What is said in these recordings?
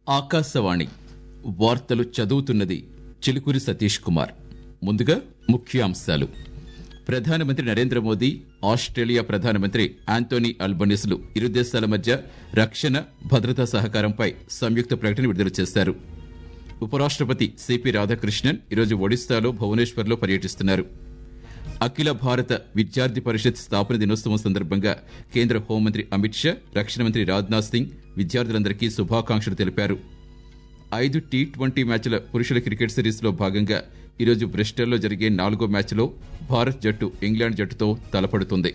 ఆకాశవాణి వార్తలు చదువుతున్నది చిలుకూరి సతీష్ కుమార్ ముందుగా ముఖ్యాంశాలు ప్రధానమంత్రి నరేంద్ర మోదీ ఆస్ట్రేలియా ప్రధానమంత్రి ఆంటోనీ అల్బనీస్లు ఇరు దేశాల మధ్య రక్షణ భద్రతా సహకారంపై సంయుక్త ప్రకటన విడుదల చేశారు ఉపరాష్ట్రపతి సిపి రాధాకృష్ణన్ ఈరోజు ఒడిశాలో భువనేశ్వర్లో పర్యటిస్తున్నారు అఖిల భారత విద్యార్థి పరిషత్ స్థాపన దినోత్సవం సందర్భంగా కేంద్ర హోంమంత్రి అమిత్ షా రక్షణ మంత్రి రాజ్నాథ్ సింగ్ విద్యార్థులందరికీ శుభాకాంక్షలు తెలిపారు ఐదు టీ ట్వంటీ మ్యాచ్ల పురుషుల క్రికెట్ సిరీస్లో భాగంగా ఈరోజు బ్రిస్టల్లో జరిగే నాలుగో మ్యాచ్లో భారత్ జట్టు ఇంగ్లాండ్ జట్టుతో తలపడుతుంది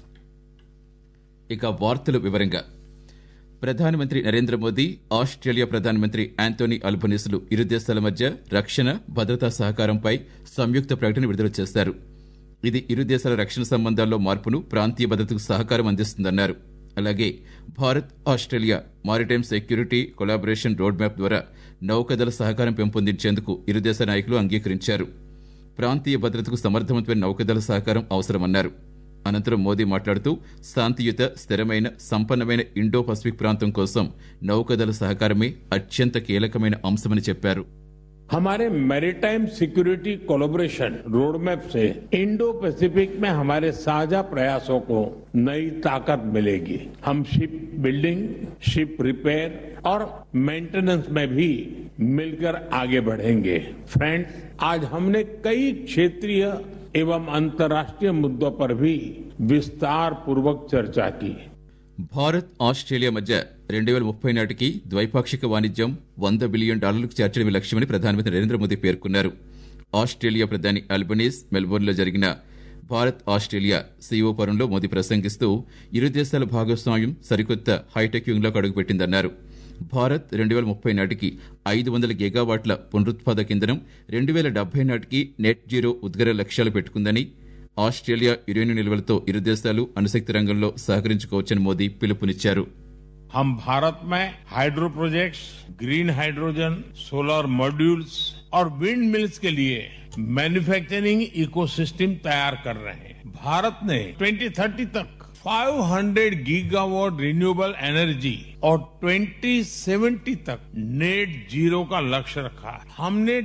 ఇక వార్తల వివరంగా ప్రధానమంత్రి నరేంద్ర మోదీ ఆస్ట్రేలియా ప్రధానమంత్రి ఆంటోనీ అల్బనీస్లు ఇరు దేశాల మధ్య రక్షణ భద్రతా సహకారంపై సంయుక్త ప్రకటన విడుదల చేశారు ఇది ఇరు దేశాల రక్షణ సంబంధాల్లో మార్పును ప్రాంతీయ భద్రతకు సహకారం అందిస్తుందన్నారు అలాగే Bharat Australia maritime security collaboration roadmap ద్వారా నౌకదళ సహకారం పెంపొందించేందుకు ఇరు దేశ నాయకులు అంగీకరించారు ప్రాంతీయ భద్రతకు సమర్థవంతమైన నౌకదళ సహకారం అవసరమన్నారు అనంతరం మోదీ మాట్లాడుతూ శాంతియుత స్థిరమైన సంపన్నమైన ఇండో పసిఫిక్ ప్రాంతం కోసం నౌకదళ సహకారమే అత్యంత కీలకమైన అంశమని చెప్పారు हमारे मैरीटाइम सिक्योरिटी कोलोब्रेशन रोडमैप से इंडो पैसिफिक में हमारे साझा प्रयासों को नई ताकत मिलेगी हम शिप बिल्डिंग शिप रिपेयर और मेंटेनेंस में भी मिलकर आगे बढ़ेंगे फ्रेंड्स आज हमने कई क्षेत्रीय एवं अंतर्राष्ट्रीय मुद्दों पर भी विस्तार पूर्वक चर्चा की భారత్ ఆస్ట్రేలియా మధ్య రెండు వేల ముప్పై నాటికి ద్వైపాక్షిక వాణిజ్యం వంద బిలియన్ డాలర్లకు చేర్చడమే లక్ష్యమని ప్రధానమంత్రి నరేంద్ర మోదీ పేర్కొన్నారు ఆస్ట్రేలియా ప్రధాని అల్బనీస్ మెల్బోర్న్లో జరిగిన భారత్ ఆస్ట్రేలియా సీఓ పరంలో మోదీ ప్రసంగిస్తూ ఇరు దేశాల భాగస్వామ్యం సరికొత్త హైటెక్ యుగంలోకి అడుగుపెట్టిందన్నారు భారత్ రెండు వేల ముప్పై నాటికి ఐదు వందల గిగావాట్ల పునరుత్పాదక ఇంధనం రెండు వేల డెబ్బై నాటికి నెట్ జీరో ఉద్గర లక్ష్యాలు పెట్టుకుందని ఆస్ట్రేలియా యురేనియం నిల్వలతో ఇరు దేశాలు అణుశక్తి రంగంలో సహకరించుకోవచ్చని మోదీ పిలుపునిచ్చారు हम भारत में hydro projects green hydrogen solar modules और विंड मिल्स के लिए मैन्युफैक्चरिंग इकोसिस्टम तैयार कर रहे हैं भारत ने 2030 तक 500 गीगावाट रिन्यूएबल एनर्जी और 2070 तक नेट जीरो का लक्ष्य रखा है हमने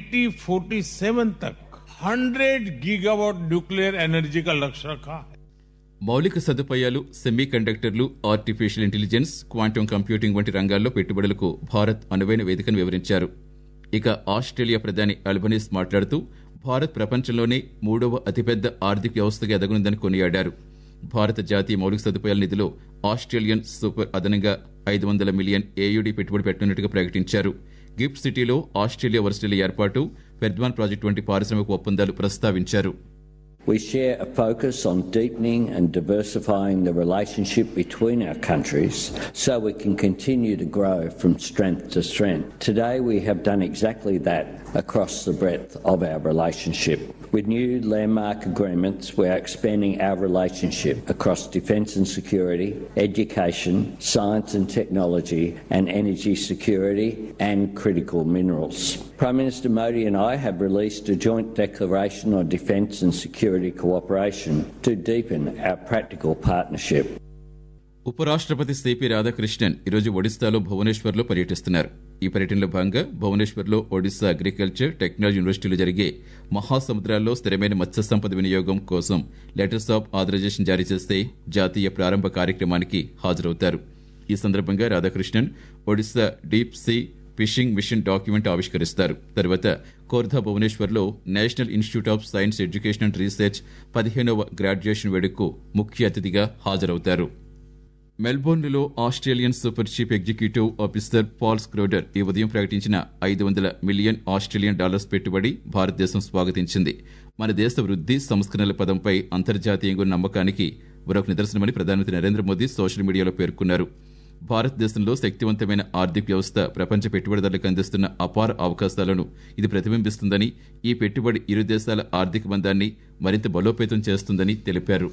2047 तक 100 गीगावाट न्यूक्लियर एनर्जी का लक्ष्य रखा है మౌలిక సదుపాయాలు సెమీ కండక్టర్లు ఆర్టిఫిషియల్ ఇంటెలిజెన్స్ క్వాంటం కంప్యూటింగ్ వంటి రంగాల్లో పెట్టుబడులకు భారత్ అనువైన వేదికను వివరించారు ఇక ఆస్ట్రేలియా ప్రధాని అల్బనీస్ మాట్లాడుతూ భారత్ ప్రపంచంలోనే మూడవ అతిపెద్ద ఆర్థిక వ్యవస్థగా ఎదగనుందని కొనియాడారు భారత జాతీయ మౌలిక సదుపాయాల నిధిలో ఆస్ట్రేలియన్ సూపర్ అదనంగా ఐదు వందల మిలియన్ ఏయుడి పెట్టుబడి పెట్టనున్నట్టుగా ప్రకటించారు గిఫ్ట్ సిటీలో ఆస్ట్రేలియా వర్సిటీల ఏర్పాటు పెర్ద్వాన్ ప్రాజెక్టు వంటి పారిశ్రామిక ఒప్పందాలు ప్రస్తావించారు We share a focus on deepening and diversifying the relationship between our countries so we can continue to grow from strength to strength. Today we have done exactly that across the breadth of our relationship. With new landmark agreements, we are expanding our relationship across defence and security, education, science and technology, and energy security and critical minerals. Prime Minister Modi and I have released a joint declaration on defence and security cooperation to deepen our practical partnership. ఉపరాష్ట్రపతి CP Radhakrishnan ఈరోజు ఒడిశాలో భువనేశ్వర్లో పర్యటిస్తున్నారు ఈ పర్యటనలో భాగంగా భువనేశ్వర్లో Odisha agriculture technology యూనివర్సిటీలో జరిగే మహాసముద్రాల్లో స్థిరమైన మత్స్య సంపద వినియోగం కోసం లెటర్స్ ఆఫ్ ఆథరైజేషన్ జారీ చేస్తే జాతీయ ప్రారంభ కార్యక్రమానికి హాజరవుతారు ఈ సందర్భంగా Radhakrishnan Odisha deep sea fishing mission document ఆవిష్కరిస్తారు తర్వాత కోర్ధా భువనేశ్వర్లో national institute of science education and research పదిహేనవ గ్రాడ్యుయేషన్ వేడుకకు ముఖ్య అతిథిగా హాజరవుతారు మెల్బోర్న్లో Australian super chief executive officer Paul Schroder ఈ ఉదయం ప్రకటించిన ఐదు వందల మిలియన్ ఆస్ట్రేలియన్ డాలర్స్ పెట్టుబడి భారతదేశం స్వాగతించింది మన దేశ వృద్ధి సంస్కరణల పదంపై అంతర్జాతీయంగా ఉన్న నమ్మకానికి మరొక నిదర్శనమని ప్రధానమంత్రి నరేంద్ర మోదీ సోషల్ మీడియాలో పేర్కొన్నారు భారతదేశంలో శక్తివంతమైన ఆర్థిక వ్యవస్థ ప్రపంచ పెట్టుబడిదారులకు అందిస్తున్న అపార అవకాశాలను ఇది ప్రతిబింబిస్తుందని ఈ పెట్టుబడి ఇరు దేశాల ఆర్థిక బంధాన్ని మరింత బలోపేతం చేస్తుందని తెలిపారు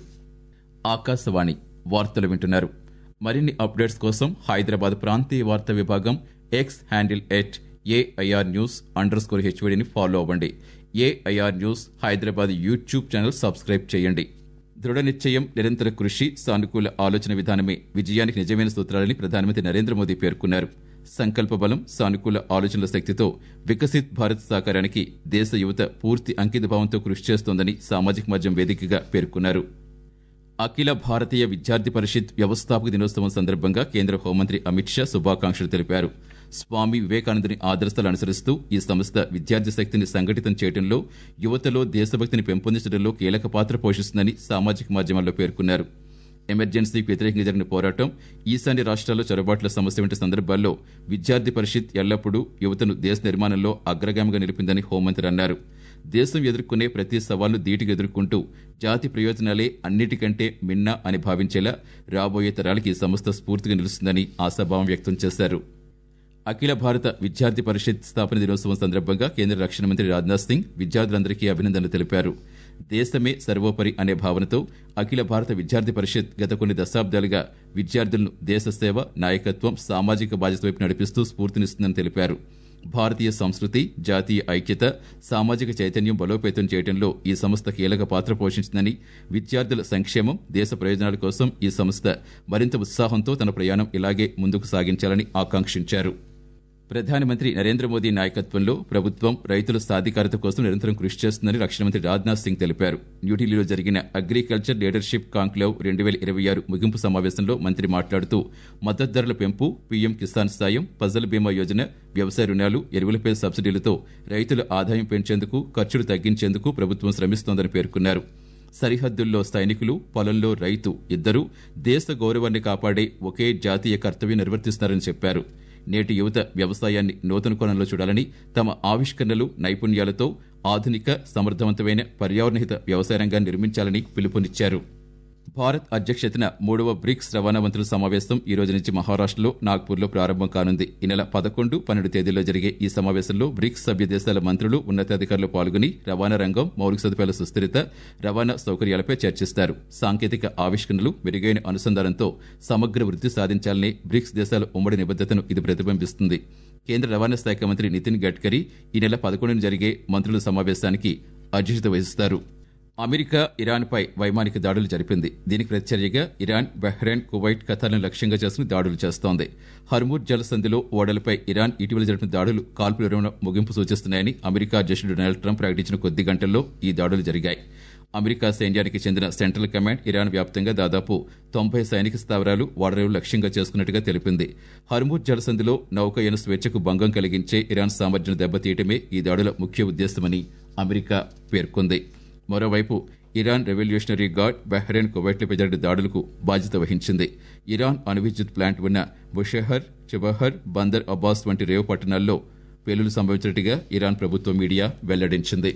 ఆకాశవాణి వార్తలు వింటున్నారు మరిన్ని అప్డేట్స్ కోసం హైదరాబాద్ ప్రాంతీయ వార్తా విభాగం X handle at AIR news underscore హెచ్వడిని ఫాలో అవ్వండి AIR news Hyderabad YouTube channel subscribe చేయండి దృఢ నిశ్చయం నిరంతర కృషి సానుకూల ఆలోచన విధానమే విజయానికి నిజమైన సూత్రాలని ప్రధానమంత్రి నరేంద్ర మోదీ పేర్కొన్నారు సంకల్ప బలం సానుకూల ఆలోచనల శక్తితో వికసిత్ భారత్ సాకారానికి దేశ యువత పూర్తి అంకిత భావంతో కృషి చేస్తోందని సామాజిక మాధ్యమం వేదికగా పేర్కొన్నారు అఖిల భారతీయ విద్యార్థి పరిషత్ వ్యవస్థాపక దినోత్సవం సందర్భంగా కేంద్ర హోంమంత్రి అమిత్ షా శుభాకాంక్షలు తెలిపారు స్వామి వివేకానందుని ఆదర్శాలు అనుసరిస్తూ ఈ సంస్థ విద్యార్థి శక్తిని సంఘటితం చేయడంలో యువతలో దేశభక్తిని పెంపొందించడంలో కీలక పాత్ర పోషిస్తుందని సామాజిక మాధ్యమాల్లో పేర్కొన్నారు ఎమర్జెన్సీకి వ్యతిరేకంగా జరిగిన పోరాటం ఈశాన్య రాష్ట్రాల్లో చొరబాట్ల సమస్య వంటి సందర్భాల్లో విద్యార్థి పరిషత్ ఎల్లప్పుడూ యువతను దేశ నిర్మాణంలో అగ్రగామిగా నిలిపిందని హోంమంత్రి అన్నారు దేశం ఎదుర్కొనే ప్రతి సవాల్ను ధీటుగా ఎదుర్కొంటూ జాతి ప్రయోజనాలే అన్నిటికంటే మిన్న అని భావించేలా రాబోయే తరాలకి ఈ సంస్థ స్ఫూర్తిగా నిలుస్తుందని ఆశాభావం వ్యక్తం చేశారు అఖిల భారత విద్యార్థి పరిషత్ స్థాపన దినోత్సవం సందర్భంగా కేంద్ర రక్షణ మంత్రి రాజ్నాథ్ సింగ్ విద్యార్థులందరికీ అభినందనలు తెలిపారు దేశమే సర్వోపరి అనే భావనతో అఖిల భారత విద్యార్థి పరిషత్ గత కొన్ని దశాబ్దాలుగా విద్యార్థులను దేశ సేవ నాయకత్వం సామాజిక బాధ్యత వైపు నడిపిస్తూ స్ఫూర్తినిస్తుందని తెలిపారు భారతీయ సంస్కృతి జాతీయ ఐక్యత సామాజిక చైతన్యం బలోపేతం చేయడంలో ఈ సంస్థ కీలక పాత్ర పోషించిందని విద్యార్థుల సంక్షేమం దేశ ప్రయోజనాల కోసం ఈ సంస్థ మరింత ఉత్సాహంతో తన ప్రయాణం ఇలాగే ముందుకు సాగించాలని ఆకాంక్షించారు ప్రధానమంత్రి నరేంద్ర మోదీ నాయకత్వంలో ప్రభుత్వం రైతుల సాధికారత కోసం నిరంతరం కృషి చేస్తుందని రక్షణ మంత్రి రాజ్నాథ్ సింగ్ తెలిపారు న్యూఢిల్లీలో జరిగిన అగ్రికల్చర్ లీడర్షిప్ కాంక్లేవ్ రెండు వేల ఇరవై ఆరు ముగింపు సమావేశంలో మంత్రి మాట్లాడుతూ మద్దతు ధరల పెంపు పీఎం కిసాన్ సాయం ఫసల్ బీమా యోజన వ్యవసాయ రుణాలు ఎరువులపై సబ్సిడీలతో రైతుల ఆదాయం పెంచేందుకు ఖర్చులు తగ్గించేందుకు ప్రభుత్వం శ్రమిస్తోందని పేర్కొన్నారు సరిహద్దుల్లో సైనికులు పొలంలో రైతు ఇద్దరూ దేశ గౌరవాన్ని కాపాడే ఒకే జాతీయ కర్తవ్యం నిర్వర్తిస్తున్నారని చెప్పారు నేటి యువత వ్యవసాయాన్ని నూతన కోణంలో చూడాలని తమ ఆవిష్కరణలు నైపుణ్యాలతో ఆధునిక సమర్థవంతమైన పర్యావరణహిత వ్యవసాయ రంగాన్ని నిర్మించాలని పిలుపునిచ్చారు భారత్ అధ్యక్షతన మూడవ బ్రిక్స్ రవాణా మంత్రుల సమావేశం ఈ రోజు నుంచి మహారాష్టలో నాగ్పూర్లో ప్రారంభం కానుంది ఈ నెల పదకొండు పన్నెండు తేదీల్లో జరిగే ఈ సమావేశంలో బ్రిక్స్ సభ్య దేశాల మంత్రులు ఉన్నతాధికారులు పాల్గొని రవాణా రంగం మౌలిక సదుపాయాల సుస్థిరత రవాణా సౌకర్యాలపై చర్చిస్తారు సాంకేతిక ఆవిష్కరణలు మెరుగైన అనుసంధానంతో సమగ్ర వృద్ధి సాధించాలనే బ్రిక్స్ దేశాల ఉమ్మడి నిబద్దతను ఇది ప్రతిబింబిస్తుంది కేంద్ర రవాణా శాఖ మంత్రి నితిన్ గడ్కరీ ఈ నెల పదకొండున జరిగే మంత్రుల సమావేశానికి అధ్యక్షత వహిస్తారు అమెరికా ఇరాన్పై వైమానిక దాడులు జరిపింది దీనికి ప్రతిచర్యగా ఇరాన్ బహ్రెయిన్ కువైట్ ఖతార్లను లక్ష్యంగా చేసుకుని దాడులు చేస్తోంది హర్మూర్ జలసంధిలో ఓడలపై ఇరాన్ ఇటీవల జరిపిన దాడులు కాల్పుల విరమణ ముగింపు సూచిస్తున్నాయని అమెరికా అధ్యక్షుడు డొనాల్డ్ ట్రంప్ ప్రకటించిన కొద్ది గంటల్లో ఈ దాడులు జరిగాయి అమెరికా సైన్యానికి చెందిన సెంట్రల్ కమాండ్ ఇరాన్ వ్యాప్తంగా దాదాపు తొంభై సైనిక స్థావరాలు ఓడరేవులు లక్ష్యంగా చేసుకున్నట్టుగా తెలిపింది హర్మూర్ జలసంధిలో నౌకయన స్వేచ్ఛకు భంగం కలిగించే ఇరాన్ సామర్థ్యం దెబ్బతీయటమే ఈ దాడుల ముఖ్య ఉద్దేశమని అమెరికా పేర్కొంది మరోవైపు ఇరాన్ రెవల్యూషనరీ గార్డ్ బహ్రెయిన్ కువైట్లపై జరిగిన దాడులకు బాధ్యత వహించింది ఇరాన్ అణు విద్యుత్ ప్లాంట్ ఉన్న బుషెహర్ చిబహర్ బందర్ అబ్బాస్ వంటి రేవు పట్టణాల్లో పేలులు సంభవించినట్టుగా ఇరాన్ ప్రభుత్వ మీడియా వెల్లడించింది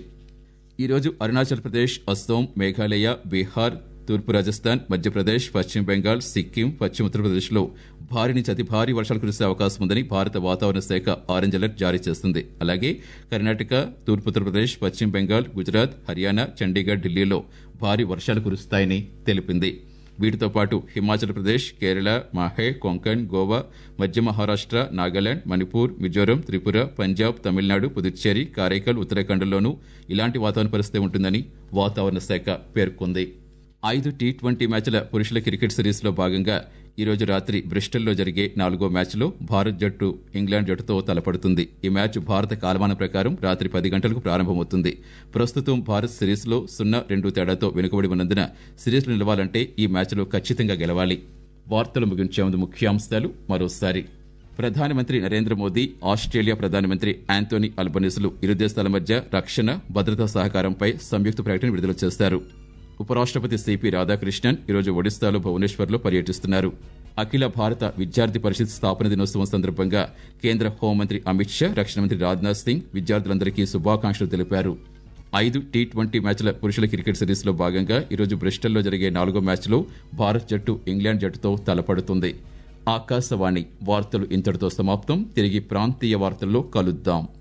ఈ రోజు అరుణాచల్ ప్రదేశ్ అస్సోం మేఘాలయ బీహార్ తూర్పు రాజస్థాన్ మధ్యప్రదేశ్ పశ్చిమ బెంగాల్ సిక్కిం పశ్చిమ ఉత్తరప్రదేశ్లో భారీ నుంచి అతి భారీ వర్షాలు కురిసే అవకాశం ఉందని భారత వాతావరణ శాఖ ఆరెంజ్ అలర్ట్ జారీ చేస్తుంది అలాగే కర్ణాటక తూర్పు ఉత్తరప్రదేశ్ పశ్చిమ బెంగాల్ గుజరాత్ హర్యానా చండీగఢ్ ఢిల్లీలో భారీ వర్షాలు కురుస్తాయని తెలిపింది వీటితో పాటు హిమాచల్ ప్రదేశ్ కేరళ మాహే కొంకణ్ గోవా మధ్య మహారాష్ట్ర నాగాలాండ్ మణిపూర్ మిజోరం త్రిపుర పంజాబ్ తమిళనాడు పుదుచ్చేరి కారైకల్ ఉత్తరాఖండ్లోనూ ఇలాంటి వాతావరణ పరిస్థితి ఉంటుందని వాతావరణ శాఖ పేర్కొంది ఐదు టీ ట్వంటీ మ్యాచ్ల పురుషుల క్రికెట్ సిరీస్లో భాగంగా ఈ రోజు రాత్రి బ్రిస్టల్లో జరిగే నాలుగో మ్యాచ్లో భారత్ జట్టు ఇంగ్లాండ్ జట్టుతో తలపడుతుంది ఈ మ్యాచ్ భారత కాలమాన ప్రకారం రాత్రి పది గంటలకు ప్రారంభమవుతుంది ప్రస్తుతం భారత్ సిరీస్లో సున్నా రెండు తేడాతో వెనుకబడి ఉన్నందున సిరీస్లో నిలవాలంటే ఈ మ్యాచ్లో ఖచ్చితంగా గెలవాలి వార్తలు ముగించే ముందు ముఖ్యాంశాలు మరోసారి ప్రధానమంత్రి నరేంద్ర మోదీ ఆస్ట్రేలియా ప్రధానమంత్రి యాంతోనీ అల్బనీసులు ఇరు దేశాల మధ్య రక్షణ భద్రతా సహకారంపై సంయుక్త ప్రకటన విడుదల చేశారు ఉపరాష్ట్రపతి సిపి రాధాకృష్ణన్ ఈరోజు ఒడిశాలో భువనేశ్వర్లో పర్యటిస్తున్నారు అఖిల భారత విద్యార్థి పరిషత్ స్థాపన దినోత్సవం సందర్భంగా కేంద్ర హోంమంత్రి అమిత్ షా రక్షణ మంత్రి రాజ్నాథ్ సింగ్ విద్యార్థులందరికీ శుభాకాంక్షలు తెలిపారు ఐదు టీ ట్వంటీ మ్యాచ్ల పురుషుల క్రికెట్ సిరీస్లో భాగంగా ఈరోజు బ్రిస్టల్లో జరిగే నాలుగో మ్యాచ్లో భారత్ జట్టు ఇంగ్లాండ్ జట్టుతో తలపడుతుంది ఆకాశవాణి వార్తలు ఇంతటితో సమాప్తం తిరిగి ప్రాంతీయ వార్తల్లో కలుద్దాం